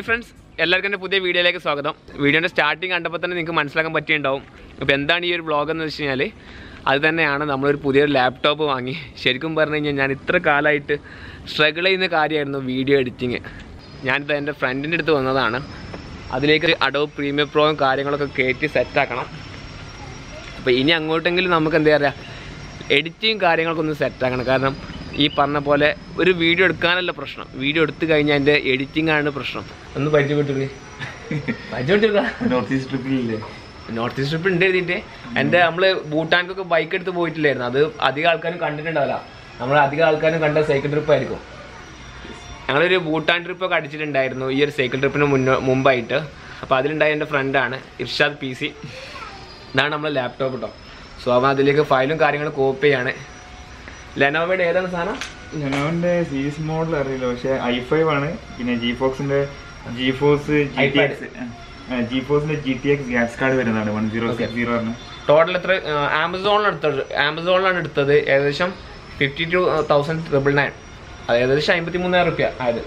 Hi friends എല്ലാവർക്കും എൻ്റെ പുതിയ വീഡിയോയിലേക്ക് സ്വാഗതം വീഡിയോൻ്റെ സ്റ്റാർട്ടിങ് കണ്ടപ്പോൾ തന്നെ നിങ്ങൾക്ക് മനസ്സിലാക്കാൻ പറ്റിയിട്ടുണ്ടാവും അപ്പോൾ എന്താണ് ഈ ഒരു വ്ളോഗ് എന്ന് വെച്ച് കഴിഞ്ഞാൽ അത് തന്നെയാണ് നമ്മളൊരു പുതിയൊരു ലാപ്ടോപ്പ് വാങ്ങി ശരിക്കും പറഞ്ഞു കഴിഞ്ഞാൽ ഞാൻ ഇത്ര കാലമായിട്ട് സ്ട്രഗിൾ ചെയ്യുന്ന കാര്യമായിരുന്നു വീഡിയോ എഡിറ്റിങ് ഞാനിത് എൻ്റെ ഫ്രണ്ടിൻ്റെ അടുത്ത് വന്നതാണ് അതിലേക്ക് അഡോ പ്രീമിയം പ്രോയും കാര്യങ്ങളൊക്കെ കയറ്റി സെറ്റാക്കണം അപ്പോൾ ഇനി അങ്ങോട്ടെങ്കിലും നമുക്ക് എന്താ പറയുക എഡിറ്റിങ് കാര്യങ്ങളൊക്കെ ഒന്ന് സെറ്റാക്കണം കാരണം ഈ പറഞ്ഞ പോലെ ഒരു വീഡിയോ എടുക്കാനല്ല പ്രശ്നം വീഡിയോ എടുത്തു കഴിഞ്ഞാൽ അതിൻ്റെ എഡിറ്റിംഗ് ആണ് പ്രശ്നം ഒന്ന് പരിചയപ്പെട്ടു പരിചയപ്പെട്ടില്ല നോർത്ത് ഈസ്റ്റ് ട്രിപ്പിലില്ലേ നോർത്ത് ഈസ്റ്റ് ട്രിപ്പ് ഉണ്ട് എഴുതിയിട്ട് എൻ്റെ നമ്മൾ ഭൂട്ടാൻക്കൊക്കെ ബൈക്ക് എടുത്ത് പോയിട്ടില്ലായിരുന്നു അത് അധികം ആൾക്കാരും കണ്ടിട്ടുണ്ടാവില്ല നമ്മൾ അധികം ആൾക്കാരും കണ്ട സൈക്കിൾ ട്രിപ്പ് ആയിരിക്കും ഞങ്ങളൊരു ഭൂട്ടാൻ ട്രിപ്പൊക്കെ അടിച്ചിട്ടുണ്ടായിരുന്നു ഈ ഒരു സൈക്കിൾ ട്രിപ്പിന് മുന്നോ മുമ്പായിട്ട് അപ്പോൾ അതിലുണ്ടായ എൻ്റെ ഫ്രണ്ടാണ് ഇർഷാദ് പി സി ഇതാണ് നമ്മളെ ലാപ്ടോപ്പ് കേട്ടോ സോ അവൻ അതിലേക്ക് ഫയലും കാര്യങ്ങളും കോപ്പി ചെയ്യാണ് ലെനോവയുടെ ഏതാണ് സാധനം ലെനോവിന്റെ സീരീസ് മോഡൽ അറിയില്ല പക്ഷെ ഐ ഫൈവ് ആണ് പിന്നെ ജി ഫോക്സിന്റെ G force G T iPad. X G ഫോഴ്സിന്റെ ജി ടി എക്സ് ഗ്യാസ് കാർഡ് വരുന്നതാണ് വൺ സീറോ സിക്സ് സീറോ ആണ് ടോട്ടൽ എത്ര ആമസോണിലാണ് എടുത്തത് ആമസോണിലാണ് എടുത്തത് ഏകദേശം fifty two thousand triple nine അത് ഏകദേശം അമ്പത്തി മൂന്നായിരം റുപ്യ ആയത്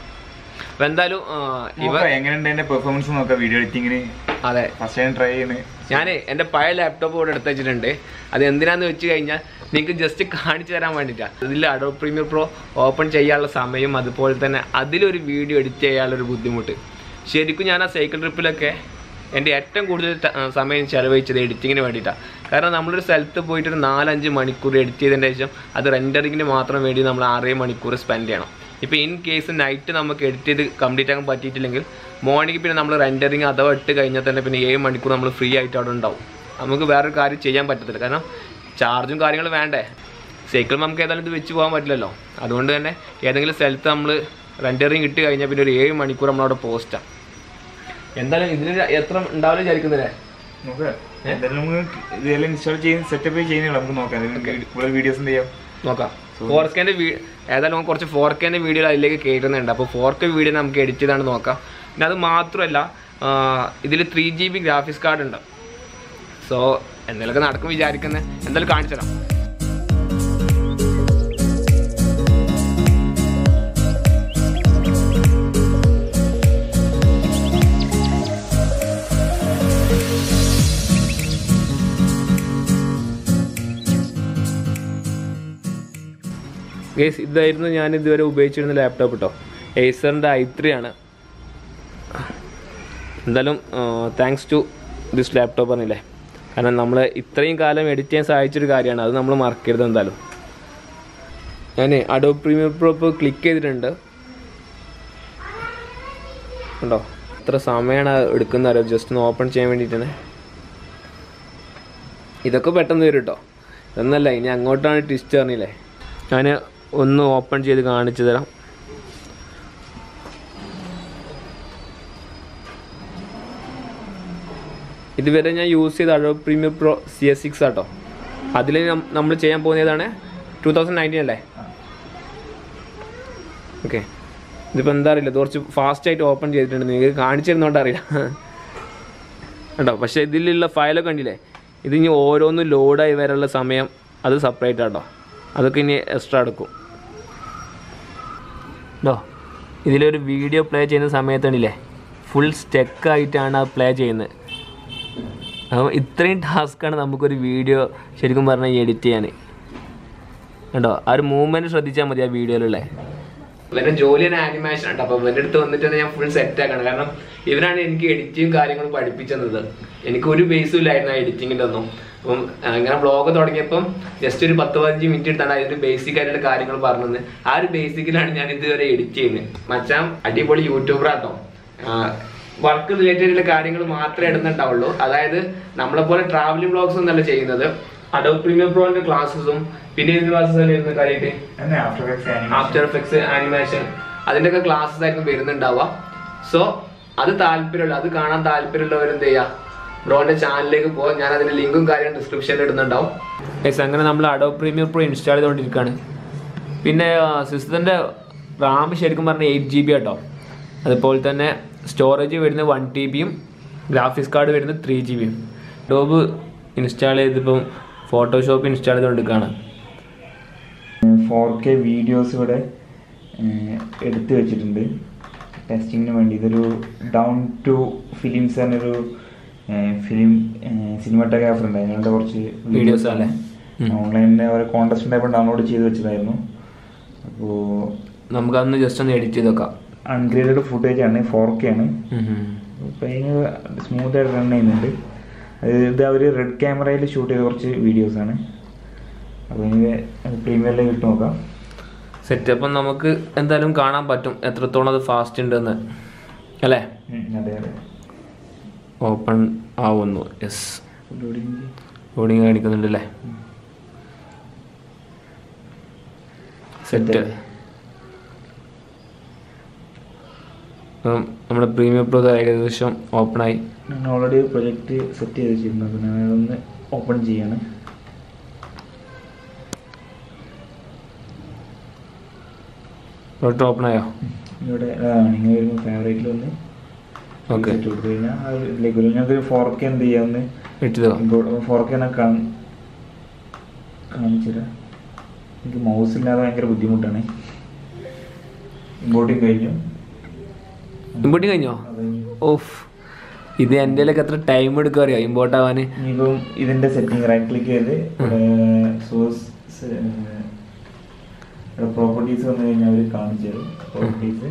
അപ്പോൾ എന്തായാലും ആ, ഇവ നോക്കാം എങ്ങനെയുണ്ട് എന്റെ പെർഫോമൻസ് നോക്കാം വീഡിയോ എഡിറ്റിങ്ങിന് അതെ ഫസ്റ്റ് ടൈം ട്രൈ ചെയ്യണേ ഞാൻ എൻ്റെ പഴയ ലാപ്ടോപ്പ് ഇവിടെ എടുത്ത് വെച്ചിട്ടുണ്ട് അത് എന്തിനാന്ന് വെച്ച് കഴിഞ്ഞാൽ നിങ്ങൾക്ക് ജസ്റ്റ് കാണിച്ചു തരാൻ വേണ്ടിയിട്ടാണ് ഇതിൽ അഡോ പ്രീമിയർ പ്രോ ഓപ്പൺ ചെയ്യാനുള്ള സമയം അതുപോലെ തന്നെ അതിലൊരു വീഡിയോ എഡിറ്റ് ചെയ്യാനുള്ളൊരു ബുദ്ധിമുട്ട് ശരിക്കും ഞാൻ ആ സൈക്കിൾ ട്രിപ്പിലൊക്കെ എൻ്റെ ഏറ്റവും കൂടുതൽ ത- ആ, സമയം ചെലവഴിച്ചത് എഡിറ്റിങ്ങിന് വേണ്ടിയിട്ടാണ് കാരണം നമ്മളൊരു സ്ഥലത്ത് പോയിട്ട് ഒരു നാലഞ്ച് മണിക്കൂർ എഡിറ്റ് ചെയ്തതിൻ്റെ ശേഷം അത് റെൻഡറിങ്ങിന് മാത്രം വേണ്ടി നമ്മൾ ആറേ മണിക്കൂർ സ്പെൻഡ് ചെയ്യണം ഇപ്പോൾ ഇൻ കേസ് നൈറ്റ് നമുക്ക് എഡിറ്റ് ചെയ്ത് കംപ്ലീറ്റ് ആക്കാൻ പറ്റിയിട്ടില്ലെങ്കിൽ മോർണിംഗ് പിന്നെ നമ്മൾ റെൻഡറിങ് അഥവാ ഇട്ട് കഴിഞ്ഞാൽ തന്നെ പിന്നെ ഏഴ് മണിക്കൂർ നമ്മൾ ഫ്രീ ആയിട്ട് അവിടെ ഉണ്ടാവും നമുക്ക് വേറൊരു കാര്യം ചെയ്യാൻ പറ്റത്തില്ല കാരണം ചാർജും കാര്യങ്ങളും വേണ്ടേ സൈക്കിൾ നമുക്ക് ഏതായാലും ഇത് വെച്ച് പോകാൻ പറ്റില്ലല്ലോ അതുകൊണ്ട് തന്നെ ഏതെങ്കിലും സ്ഥലത്ത് നമ്മൾ റെൻഡറിങ് ഇട്ട് കഴിഞ്ഞാൽ പിന്നെ ഒരു ഏഴ് മണിക്കൂർ നമ്മളവിടെ പോസ്റ്റാണ് എന്തായാലും ഇതിന് എത്ര ഉണ്ടാവില്ല വിചാരിക്കുന്നില്ലേ നോക്കാം എന്തായാലും നമുക്ക് ഇതെല്ലാം ഇൻസ്റ്റാൾ ചെയ്യുന്ന സെറ്റപ്പ് ചെയ്യുന്നില്ല നമുക്ക് നോക്കാം കൂടുതൽ വീഡിയോസ് എന്ത് ചെയ്യാം നോക്കാം ഫോർ കെൻ്റെ വീ ഏതായാലും നമുക്ക് കുറച്ച് ഫോർ കെൻ്റെ വീഡിയോ അതിലേക്ക് കയറ്റുന്നുണ്ട് അപ്പോൾ ഫോർ കെ വീഡിയോ നമുക്ക് എഡിറ്റ് ചെയ്താണ് നോക്കാം പിന്നെ അത് മാത്രമല്ല ഇതിൽ three G B graphics card ഉണ്ട് സോ എന്തെങ്കിലുമൊക്കെ നടക്കും വിചാരിക്കുന്നത് എന്തായാലും കാണിച്ചു തരാം ഗേസ് ഇതായിരുന്നു ഞാൻ ഇതുവരെ ഉപയോഗിച്ചിരുന്ന ലാപ്ടോപ്പ് കേട്ടോ ഏസറിൻ്റെ ഐ ത്രീ ആണ് എന്തായാലും താങ്ക്സ് ടു ദിസ് ലാപ്ടോപ്പ് പറഞ്ഞില്ലേ കാരണം നമ്മൾ ഇത്രയും കാലം എഡിറ്റ് ചെയ്യാൻ സഹായിച്ചൊരു കാര്യമാണ് അത് നമ്മൾ മറക്കരുത് എന്തായാലും ഞാൻ അഡോ പ്രീമിയർ പ്രോ ഇപ്പോൾ ക്ലിക്ക് ചെയ്തിട്ടുണ്ട് ഉണ്ടോ എത്ര സമയമാണ് എടുക്കുന്നത് അറിയോ ജസ്റ്റ് ഒന്ന് ഓപ്പൺ ചെയ്യാൻ വേണ്ടിയിട്ടാണ് ഇതൊക്കെ പെട്ടെന്ന് വരും കേട്ടോ ഇതൊന്നല്ല ഇനി അങ്ങോട്ടാണ് ട്വിസ്റ്റ് പറഞ്ഞില്ലേ ഞാൻ ഒന്ന് ഓപ്പൺ ചെയ്ത് കാണിച്ചു തരാം ഇതുവരെ ഞാൻ യൂസ് ചെയ്ത Adobe Premiere Pro C S six ആട്ടോ അതിൽ നമ്മൾ ചെയ്യാൻ പോകുന്നതാണ് ടൂ തൗസൻഡ് നയൻറ്റീൻ അല്ലേ ഓക്കെ ഇതിപ്പോൾ എന്താ അറിയില്ല ഇത് കുറച്ച് ഫാസ്റ്റ് ആയിട്ട് ഓപ്പൺ ചെയ്തിട്ടുണ്ട് നിങ്ങൾക്ക് കാണിച്ചിരുന്നോണ്ട് അറിയില്ല കേട്ടോ പക്ഷേ ഇതിലുള്ള ഫയലൊക്കെ കണ്ടില്ലേ ഇത് ഇനി ഓരോന്നും ലോഡായി വരാനുള്ള സമയം അത് സെപ്പറേറ്റ് ആട്ടോ അതൊക്കെ ഇനി എക്സ്ട്രാ എടുക്കും കേട്ടോ ഇതിലൊരു വീഡിയോ പ്ലേ ചെയ്യുന്ന സമയത്താണില്ലേ ഫുൾ സ്റ്റെക്കായിട്ടാണ് ആ പ്ലേ ചെയ്യുന്നത് അപ്പോൾ ഇത്രയും ടാസ്ക്കാണ് നമുക്കൊരു വീഡിയോ ശരിക്കും പറഞ്ഞാൽ എഡിറ്റ് ചെയ്യാൻ കേട്ടോ ആ ഒരു മൂവ്മെൻറ്റ് ശ്രദ്ധിച്ചാൽ മതി ആ വീഡിയോയിലുള്ള ഇവരുടെ ജോലി തന്നെ ആനിമേഷൻ ഉണ്ട് അപ്പോൾ ഇവരുടെ അടുത്ത് വന്നിട്ട് തന്നെ ഞാൻ ഫുൾ സെറ്റ് ആക്കണം കാരണം ഇവരാണ് എനിക്ക് എഡിറ്റിങ് കാര്യങ്ങളും പഠിപ്പിച്ചത് എനിക്ക് ഒരു ബേസും ഇല്ലായിരുന്നു ആ എഡിറ്റിങ്ങിൻ്റെ ഒന്നും അപ്പം ആ, ഇങ്ങനെ ബ്ലോഗ് തുടങ്ങിയപ്പം ജസ്റ്റ് ഒരു പത്ത് പതിനഞ്ച് മിനിറ്റ് എടുത്താണ് അതിന്റെ ബേസിക് ആയിട്ടുള്ള കാര്യങ്ങൾ പറഞ്ഞത് ആ ഒരു ബേസിക്കിലാണ് ഞാൻ ഇതുവരെ എഡിറ്റ് ചെയ്യുന്നത് മച്ചാൻ അടിപൊളി യൂട്യൂബർ ആട്ടോ വർക്ക് റിലേറ്റഡ് ആയിട്ടുള്ള കാര്യങ്ങൾ മാത്രമേ ഇടുന്നുണ്ടാവുള്ളൂ അതായത് നമ്മളെ പോലെ ട്രാവലിംഗ് ബ്ലോഗ്സ് ഒന്നല്ല ചെയ്യുന്നത് അഡോ പ്രീമിയം പ്രോന്റെ ക്ലാസ്സസും പിന്നെ ഏത് ക്ലാസ്സസ് അല്ലേ ഇരുന്ന കാര്യമായിട്ട് തന്നെ After Effects After Effects animation അതിന്റെ ഒക്കെ ക്ലാസ്സസ് ആയിരിക്കും വരുന്നുണ്ടാവുക സോ അത് താല്പര്യമുള്ള അത് കാണാൻ താല്പര്യമുള്ളവർ എന്ത് ചെയ്യുക ബ്രോന്റെ ചാനലിലേക്ക് പോകാൻ ഞാൻ അതിന്റെ ലിങ്കും കാര്യവും ഡിസ്ക്രിപ്ഷനിൽ ഇടുന്നുണ്ടാവും യെസ് അങ്ങനെ നമ്മൾ അഡോ പ്രീമിയർ പ്രോ ഇൻസ്റ്റാൾ ചെയ്തുകൊണ്ടിരിക്കുകയാണ് പിന്നെ സിസ്റ്റത്തിൻ്റെ റാം ശരിക്കും പറഞ്ഞാൽ എയ്റ്റ് ജി ബി ആട്ടോ അതുപോലെ തന്നെ സ്റ്റോറേജ് വരുന്നത് വൺ ടി ബിയും ഗ്രാഫിക്സ് കാർഡ് വരുന്നത് ത്രീ ജി ബിയും ഡോബ് ഇൻസ്റ്റാൾ ചെയ്തിപ്പം ഫോട്ടോഷോപ്പ് ഇൻസ്റ്റാൾ ചെയ്തുകൊണ്ടിരിക്കുകയാണ് ഫോർ കെ വീഡിയോസ് ഇവിടെ ഏഹ്, എടുത്ത് വെച്ചിട്ടുണ്ട് ടെസ്റ്റിങ്ങിന് വേണ്ടി ഇതൊരു ഡൗൺ ടു ഫിലിംസ് എന്നൊരു ഫിലിം സിനിമാറ്റോഗ്രാഫർ ഉണ്ട് ഞങ്ങളുടെ കുറച്ച് Videos അല്ലേ? ഉം. ഓൺലൈനിൽ അവർ കോൺടെസ്റ്റ് ഉണ്ടായപ്പോൾ ഡൗൺലോഡ് ചെയ്ത് വെച്ചതായിരുന്നു അപ്പോൾ നമുക്ക് അന്ന് ജസ്റ്റ് ഒന്ന് എഡിറ്റ് ചെയ്ത് വെക്കാം അൺഗ്രേഡഡ് ഫുട്ടേജ് ആണ് ഫോർ കെ ആണ് അപ്പോൾ അതിന് സ്മൂത്ത് ആയിട്ട് റൺ ചെയ്യുന്നുണ്ട് അത് ഇത് അവർ റെഡ് ക്യാമറയിൽ ഷൂട്ട് ചെയ്ത കുറച്ച് വീഡിയോസ് ആണ് അപ്പോൾ ഇനി പ്രീമിയറിലേക്ക് ഇട്ട് നോക്കാം സെറ്റ് അപ്പം നമുക്ക് എന്തായാലും കാണാൻ പറ്റും എത്രത്തോളം അത് ഫാസ്റ്റ് ഉണ്ടെന്ന് അല്ലേ ഉം, അതെ അതെ ഓപ്പൺ ആവുന്നു യെസ് ലോഡിങ് ലോഡിങ് കാണിക്കുന്നുണ്ട് അല്ലേ സെറ്റ് അപ്പം നമ്മുടെ പ്രീമിയം പ്രോ ഏകദേശം ഓപ്പണായി ഞാൻ ഓൾറെഡി പ്രൊജക്റ്റ് സെറ്റ് ചെയ്ത് വെച്ചിരുന്നു അപ്പോൾ ഞാൻ അതൊന്ന് ഓപ്പൺ ചെയ്യാണ് പ്രൊഡക്റ്റ് ഓപ്പൺ ആയോ ഇവിടെ നിങ്ങൾ വരുമ്പോൾ ഫേവറേറ്റിൽ ഒന്ന് ഓക്കെ സെറ്റ് കൊടുത്തു കഴിഞ്ഞാൽ ആ ഒരു ഇതിലേക്ക് വരും ഞങ്ങൾക്ക് ഫോർ കെ എന്ത് ചെയ്യാമെന്ന് എഡിറ്റ് ചെയ്തോ ഫോർ കെ ഞാൻ കാണിച്ചുതരാം എനിക്ക് മൗസ് ഇല്ലാതെ ഭയങ്കര ബുദ്ധിമുട്ടാണ് ഇമ്പോർട്ടിങ് കഴിഞ്ഞു ഇമ്പോർട്ടിങ് കഴിഞ്ഞോ അത് കഴിഞ്ഞു. ഓഫ് ഇത് എൻ്റെ എത്ര ടൈം എടുക്കും അറിയോ ഇമ്പോർട്ട് ആവാൻ ഇനിയിപ്പം ഇതിന്റെ സെറ്റിംഗ് റൈറ്റ് ക്ലിക്ക് ചെയ്ത് സോഴ്സ് പ്രോപ്പർട്ടീസ് വന്നു കഴിഞ്ഞാൽ അവർ കാണിച്ചു തരും പ്രോപ്പർട്ടീസ്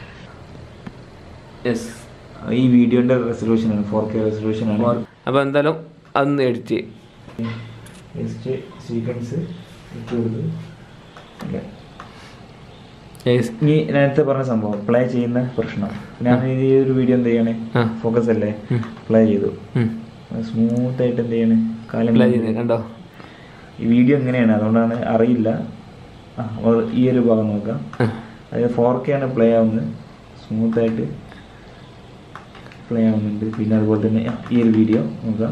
യെസ് ഈ വീഡിയോന്റെ റെസൊല്യൂഷൻ ആണ് ഫോർ കെ റെസൊല്യൂഷൻ ആണ് അപ്പോൾ എന്തായാലും അതൊന്ന് എഡിറ്റ് ജസ്റ്റ് സീക്വൻസ് ഇട്ട് കൊടുത്തു ഇല്ല. യെസ് ഇനി നേരത്തെ പറഞ്ഞ സംഭവം പ്ലേ ചെയ്യുന്ന പ്രശ്നം ഞാൻ ഈ ഒരു വീഡിയോ എന്ത് ചെയ്യണേ ആ. ഫോക്കസ് അല്ലേ ഉം. പ്ലേ ചെയ്തു സ്മൂത്ത് ആയിട്ട് എന്ത് ചെയ്യണേ കാലം അപ്ലൈ ചെയ്ത് കണ്ടോ ഈ വീഡിയോ എങ്ങനെയാണ് അതുകൊണ്ടാണ് അറിയില്ല ആ, അപ്പോൾ ഈ ഒരു ഭാഗം നോക്കാം ആ. അതിന് ഫോർ കെ ആണ് പ്ലേ ആവുന്നത് സ്മൂത്ത് ആയിട്ട് പ്ലേ ആവുന്നുണ്ട് പിന്നെ അതുപോലെ തന്നെ ആ, ഈ ഒരു വീഡിയോ നോക്കാം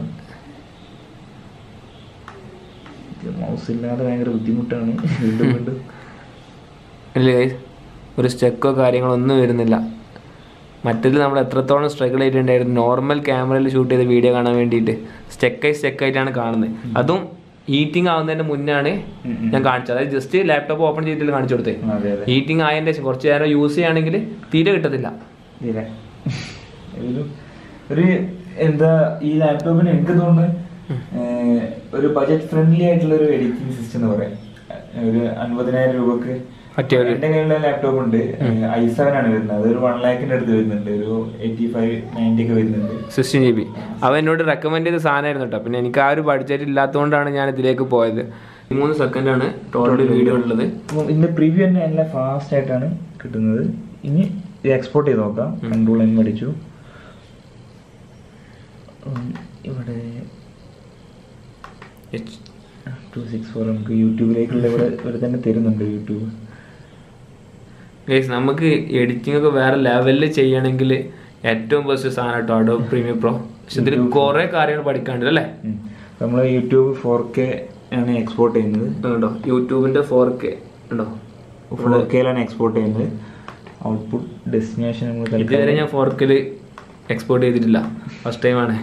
മൗസ് ഇല്ലാതെ ഭയങ്കര ബുദ്ധിമുട്ടാണ് വീണ്ടും വീണ്ടും ഇല്ല guys, ഒരു സ്റ്റെക്കോ കാര്യങ്ങളോ ഒന്നും വരുന്നില്ല മറ്റേതിൽ നമ്മൾ എത്രത്തോളം സ്ട്രഗിൾ ചെയ്തിട്ടുണ്ടായിരുന്നു നോർമൽ ക്യാമറയിൽ ഷൂട്ട് ചെയ്ത വീഡിയോ കാണാൻ വേണ്ടിയിട്ട് സ്റ്റെക്കായി സ്റ്റെക്കായിട്ടാണ് കാണുന്നത് അതും ഹീറ്റിംഗ് ആവുന്നതിന് മുന്നാണ് ഉം ഉം. ഞാൻ കാണിച്ചത് അതായത് ജസ്റ്റ് ലാപ്ടോപ്പ് ഓപ്പൺ ചെയ്തിട്ട് കാണിച്ചു കൊടുത്തേ അതെ അതെ ഹീറ്റിംഗ് ആയതിൻ്റെ ശേഷം കുറച്ച് നേരം യൂസ് ചെയ്യുകയാണെങ്കിൽ തീരെ കിട്ടത്തില്ല ഇല്ല ഒരു ഒരു എന്താ ഈ ലാപ്ടോപ്പിന് എനിക്ക് തോന്നുന്നു ഏഹ്, ഒരു ബജറ്റ് ഫ്രണ്ട്ലി ആയിട്ടുള്ള ഒരു എഡിറ്റിംഗ് സിസ്റ്റം എന്ന് പറയാം ഒരു അൻപതിനായിരം രൂപക്ക് പറ്റിയ ഒരു എന്റെ കയ്യിലുള്ള ലാപ്ടോപ്പ് ഉണ്ട് ഐ സെവൻ ആണ് വരുന്നത് അത് ഒരു വൺ ലാഖിന്റെ അടുത്ത് വരുന്നുണ്ട് ഒരു എയ്റ്റി ഫൈവ് നയൻറ്റി ഒക്കെ വരുന്നുണ്ട് സിക്സ്റ്റീൻ ജി ബി അവ എന്നോട് റെക്കമെൻഡ് ചെയ്ത സാധനമായിരുന്നു കേട്ടോ പിന്നെ എനിക്ക് ആ ഒരു ബഡ്ജറ്റ് ഇല്ലാത്തതുകൊണ്ടാണ് ഞാൻ ഇതിലേക്ക് പോയത് മൂന്ന് സെക്കൻഡാണ് ടോട്ടൽ വീഡിയോ ഉള്ളത് അപ്പം ഇതിന്റെ പ്രിവ്യൂ തന്നെ നല്ല ഫാസ്റ്റ് ആയിട്ടാണ് കിട്ടുന്നത് ഇനി ഇത് എക്സ്പോർട്ട് ചെയ്ത് നോക്കാം കൺട്രോൾ എൻ അടിച്ചു ഉം, ഇവിടെ ടു സിക്സ് ഫോർ നമുക്ക് യൂട്യൂബിലേക്കുള്ള ഇവിടെ ഇവിടെ തന്നെ തരുന്നുണ്ട് യൂട്യൂബ് ഗൈസ് നമുക്ക് എഡിറ്റിംഗ് ഒക്കെ വേറെ ലെവലിൽ ചെയ്യണമെങ്കിൽ ഏറ്റവും ബെസ്റ്റ് സാധനം കേട്ടോ അഡോ പ്രീമിയം പ്രോ പക്ഷെ ഇതിൽ കുറെ കാര്യങ്ങൾ പഠിക്കാണ്ട് അല്ലേ നമ്മൾ യൂട്യൂബ് ഫോർ കെ ആണ് എക്സ്പോർട്ട് ചെയ്യുന്നത് കേട്ടോ യൂട്യൂബിന്റെ ഫോർ കെ ഉണ്ടോ ഫോർ കെയിലാണ് എക്സ്പോർട്ട് ചെയ്യുന്നത് ഔട്ട്പുട്ട് ഡെസ്റ്റിനേഷൻ നമ്മൾ ഇതുവരെ ഞാൻ ഫോർ കെയിൽ എക്സ്പോർട്ട് ചെയ്തിട്ടില്ല ഫസ്റ്റ് ടൈമാണ്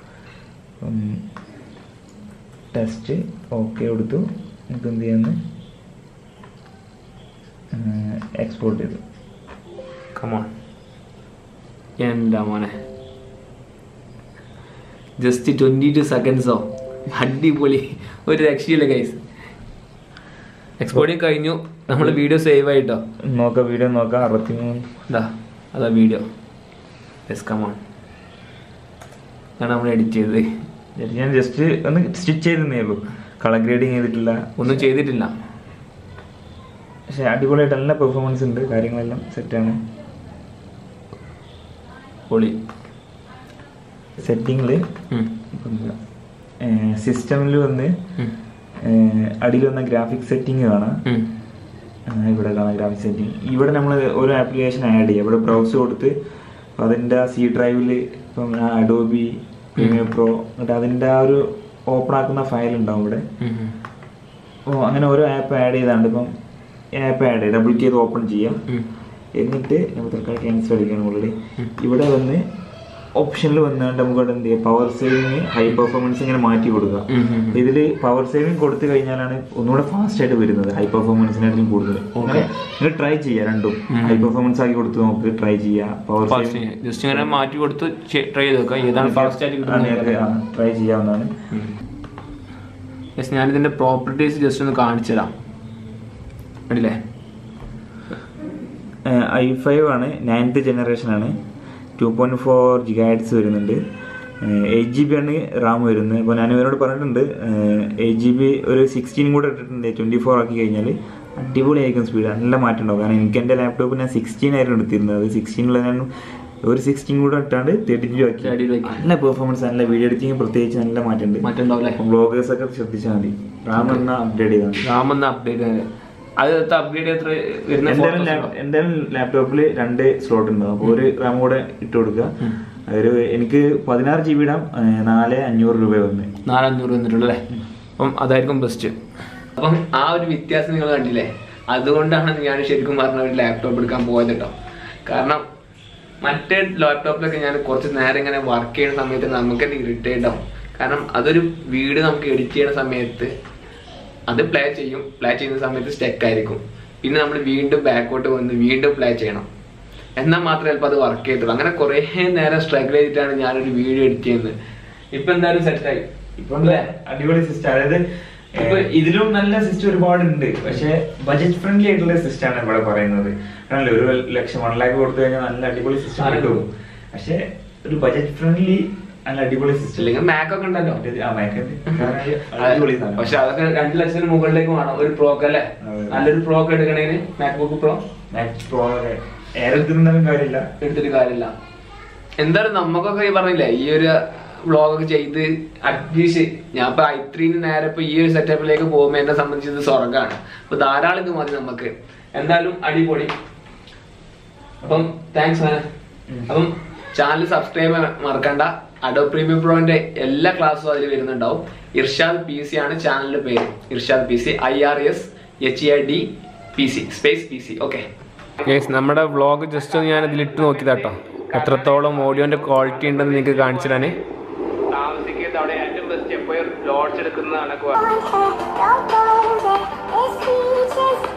ടെസ്റ്റ് ഓക്കെ കൊടുത്തു നമുക്ക് എന്ത് ചെയ്യാന്ന് എക്സ്പോർട്ട് ചെയ്തു കമോൺ എൻ്റെ മോനെ ജസ്റ്റ് ട്വൻറ്റി ടു സെക്കൻഡ്സോ അടിപൊളി ഒരു രക്ഷയില്ല ഗൈസ് എക്സ്പോർട്ടിങ് കഴിഞ്ഞു നമ്മൾ വീഡിയോ സേവ് ആയിട്ടോ നോക്കാം വീഡിയോ നോക്കാം അറുപത്തി മൂന്ന് ഇതാ അതാ വീഡിയോ യെസ് കമോൺ അതാണ് നമ്മൾ എഡിറ്റ് ചെയ്തത് ഞാൻ ജസ്റ്റ് ഒന്ന് സ്റ്റിച്ച് ചെയ്തേ ഉള്ളൂ കളർ ഗ്രേഡിങ് ചെയ്തിട്ടില്ല ഒന്നും ചെയ്തിട്ടില്ല പക്ഷെ അടിപൊളിയായിട്ട് നല്ല പെർഫോമൻസ് ഉണ്ട് കാര്യങ്ങളെല്ലാം സെറ്റാണ് പൊളി സെറ്റിങ്ങിൽ ഉം. സിസ്റ്റമിൽ വന്ന് ഉം. അടിയിൽ വന്ന ഗ്രാഫിക് സെറ്റിംഗ് കാണാം ഉം. ആ, ഇവിടെ കാണാം ഗ്രാഫിക് സെറ്റിംഗ് ഇവിടെ നമ്മൾ ഒരു ആപ്ലിക്കേഷൻ ആഡ് ചെയ്യുക ഇവിടെ ബ്രൗസ് കൊടുത്ത് അതിൻ്റെ സി ഡ്രൈവിൽ ഇപ്പം അഡോബി പ്രീമിയർ പ്രോ എന്നിട്ട് അതിൻ്റെ ആ ഒരു ഓപ്പൺ ആക്കുന്ന ഫയൽ ഉണ്ടാവും ഇവിടെ ഉം. ഉം. അപ്പോൾ അങ്ങനെ ഓരോ ആപ്പ് ആഡ് ചെയ്താണ്ട് ഇപ്പം ആപ്പ് ആഡ് ചെയ്യുക ഡബിൾ ചെയ്ത് ഓപ്പൺ ചെയ്യാം ഉം. എന്നിട്ട് നമുക്ക് തൽക്കാലം ക്യാൻസൽ അടിക്കണം ഓൾറെഡി ഇവിടെ വന്ന് ഓപ്ഷനിൽ വന്നുകൊണ്ട് നമുക്ക് ഇവിടെ എന്ത് ചെയ്യാം പവർ സേവിങ് ഹൈ പെർഫോമൻസ് ഇങ്ങനെ മാറ്റി കൊടുക്കുക അപ്പൊ ഇതില് പവർ സേവിങ് കൊടുത്തു കഴിഞ്ഞാലാണ് ഒന്നുകൂടെ ഫാസ്റ്റ് ആയിട്ട് വരുന്നത് ഹൈ പെർഫോമൻസിനായിട്ടും കൂടുതൽ അങ്ങനെ നിങ്ങൾ ട്രൈ ചെയ്യുക രണ്ടും ഹൈ പെർഫോമൻസ് ആക്കി കൊടുത്ത് നോക്ക് ട്രൈ ചെയ്യുക പവർ സേവിങ് ജസ്റ്റ് ഇങ്ങനെ മാറ്റി കൊടുത്ത് ട്രൈ ചെയ്ത് നോക്കാം ഏതാണ് ഫാസ്റ്റ് ആയിട്ട് കിട്ടുന്നത് ട്രൈ ചെയ്യാവുന്നതാണ് യെസ് ഞാനിതിൻ്റെ പ്രോപ്പർട്ടീസ് ജസ്റ്റ് ഒന്ന് കാണിച്ചു തരാം കണ്ടില്ലേ ഐ ഫൈവ് ആണ് നയൻത്ത് ജനറേഷൻ ആണ് ടു പോയിന്റ് ഫോർ ജിഗാഡ്സ് വരുന്നുണ്ട് എയ്റ്റ് ജി ബി ആണ് റാം വരുന്നത് അപ്പോൾ ഞാൻ ഇവരോട് പറഞ്ഞിട്ടുണ്ട് എയ്റ്റ് ജി ബി ഒരു സിക്സ്റ്റീൻ കൂടെ ഇട്ടിട്ടുണ്ട് ട്വൻറ്റി ഫോർ ആക്കി കഴിഞ്ഞാൽ അടിപൊളിയായിരിക്കും സ്പീഡ് നല്ല മാറ്റം ഉണ്ടാവും കാരണം എനിക്ക് എൻ്റെ ലാപ്ടോപ്പ് ഞാൻ സിക്സ്റ്റീൻ ആയിരുന്നു എടുത്തിരുന്നത് അത് സിക്സ്റ്റീനിൽ ഞാൻ ഒരു സിക്സ്റ്റീൻ കൂടെ ഇട്ടാണ്ട് തേർട്ടി ടു ആക്കി അടിയിൽ വെക്കാം നല്ല പെർഫോമൻസ് നല്ല വീഡിയോ എഡിറ്റിംഗ് പ്രത്യേകിച്ച് നല്ല മാറ്റമുണ്ട് മാറ്റം ഉണ്ടാവില്ലേ ബ്ലോഗേഴ്സ് ഒക്കെ ശ്രദ്ധിച്ചാൽ മതി റാം എന്ന അപ്ഡേറ്റ് ചെയ്താണ് റാമെന്ന് അപ്ഡേറ്റ് അത് അപ്ഗ്രേഡ് എത്ര വരുന്ന എന്തായാലും photos ലാപ്- എന്തായാലും ലാപ്ടോപ്പിൽ രണ്ട് സ്ലോട്ട് ഉണ്ടാവും അപ്പോൾ ഒരു റാം കൂടെ ഇട്ട് കൊടുക്കുക ഒരു എനിക്ക് പതിനാറ് ജി ബി ഇടാം ഏഹ് നാല് അഞ്ഞൂറ് രൂപ വന്ന് നാലഞ്ഞൂറ് വന്നിട്ടുള്ളൂ അല്ലേ അപ്പം അതായിരിക്കും ബെസ്റ്റ് അപ്പം ആ ഒരു വ്യത്യാസം നിങ്ങൾ കണ്ടില്ലേ അതുകൊണ്ടാണ് ഞാൻ ശരിക്കും പറഞ്ഞ ഒരു ലാപ്ടോപ്പ് എടുക്കാൻ പോയത് കേട്ടോ കാരണം മറ്റേ ലാപ്ടോപ്പിലൊക്കെ ഞാൻ കുറച്ച് നേരം ഇങ്ങനെ വർക്ക് ചെയ്യുന്ന സമയത്ത് നമുക്ക് തന്നെ ഇറിറ്റേറ്റ് ആവും കാരണം അതൊരു വീഡിയോ നമുക്ക് എഡിറ്റ് ചെയ്യുന്ന സമയത്ത് അത് പ്ലേ ചെയ്യും പ്ലേ ചെയ്യുന്ന സമയത്ത് സ്റ്റെക്ക് ആയിരിക്കും പിന്നെ നമ്മൾ വീണ്ടും ബാക്കോട്ട് വന്ന് വീണ്ടും പ്ലേ ചെയ്യണം എന്നാൽ മാത്രമേ ചിലപ്പോൾ അത് വർക്ക് ചെയ്യത്തുള്ളൂ അങ്ങനെ കുറേ നേരം സ്ട്രഗിൾ ചെയ്തിട്ടാണ് ഞാനൊരു വീഡിയോ എഡിറ്റ് ചെയ്യുന്നത് ഇപ്പൊ എന്തായാലും സെറ്റായി ഇപ്പം അടിപൊളി സിസ്റ്റം അതായത് ഇപ്പൊ ഇതിലും നല്ല സിസ്റ്റം ഒരുപാട് ഉണ്ട് പക്ഷെ ബജറ്റ് ഫ്രണ്ട്ലി ആയിട്ടുള്ള സിസ്റ്റം ആണ് ഇവിടെ പറയുന്നത് ആണല്ലോ ഒരു ലക്ഷം വൺ ലാക്ക് കൊടുത്തു കഴിഞ്ഞാൽ നല്ല അടിപൊളി സിസ്റ്റം ആണ്. കിട്ടും പക്ഷെ ഒരു ബജറ്റ് ഫ്രണ്ട്ലി നല്ല അടിപൊളി സിസ്റ്റം അല്ലെങ്കിൽ മാക് ഒക്കെ ഉണ്ടല്ലോ ആ മാക്കുണ്ട് അടിപൊളി സാധനം പക്ഷെ അതൊക്കെ രണ്ടു ലക്ഷത്തിന് മുകളിലേക്ക് വേണം ഒരു പ്രോക്ക് അല്ലേ അതെ. നല്ലൊരു പ്രോക്ക് എടുക്കണേന് മാക്ബുക്ക് പ്രോ മാക് പ്രോ ഏറെ തിന്നാലും കാര്യമില്ല എടുത്തിട്ട് കാര്യമില്ല എന്തായാലും നമുക്കൊക്കെ ഈ പറഞ്ഞില്ലേ ഈ ഒരു വ്ളോഗൊക്കെ ചെയ്ത് അറ്റ്ലീസ്റ്റ് ഞാൻ ഇപ്പൊ ഐ ത്രീന് നേരെ ഇപ്പൊ ഈ ഒരു സെറ്റപ്പിലേക്ക് പോകുമ്പോൾ എന്നെ സംബന്ധിച്ച് ഇത് സ്വർഗ്ഗമാണ് അപ്പൊ ധാരാളം ഇത് മതി നമുക്ക് എന്തായാലും അടിപൊളി അപ്പം താങ്ക്സ് മാന അപ്പം ചാനൽ സബ്സ്ക്രൈബ് മറക്കണ്ട അഡോ പ്രീമിയം പ്രോന്റെ എല്ലാ ക്ലാസ്സും അതിൽ വരുന്നുണ്ടാവും ഇർഷാദ് പി സി ആണ് ചാനലിന്റെ പേര് Irshad P C I R S H I D P C space P C okay നമ്മുടെ വ്ളോഗ് ജസ്റ്റ് ഒന്ന് ഞാൻ ഇതിലിട്ട് നോക്കിയതാട്ടോ എത്രത്തോളം ഓഡിയോന്റെ ക്വാളിറ്റി ഉണ്ടെന്ന് നിങ്ങൾക്ക് കാണിച്ചു തരാന് താമസിക്കുന്നത് അവിടെ ഏറ്റവും ബെസ്റ്റ് എപ്പോഴും ലോഡ്സ് എടുക്കുന്നതാണ് Don't go there, it's peaches.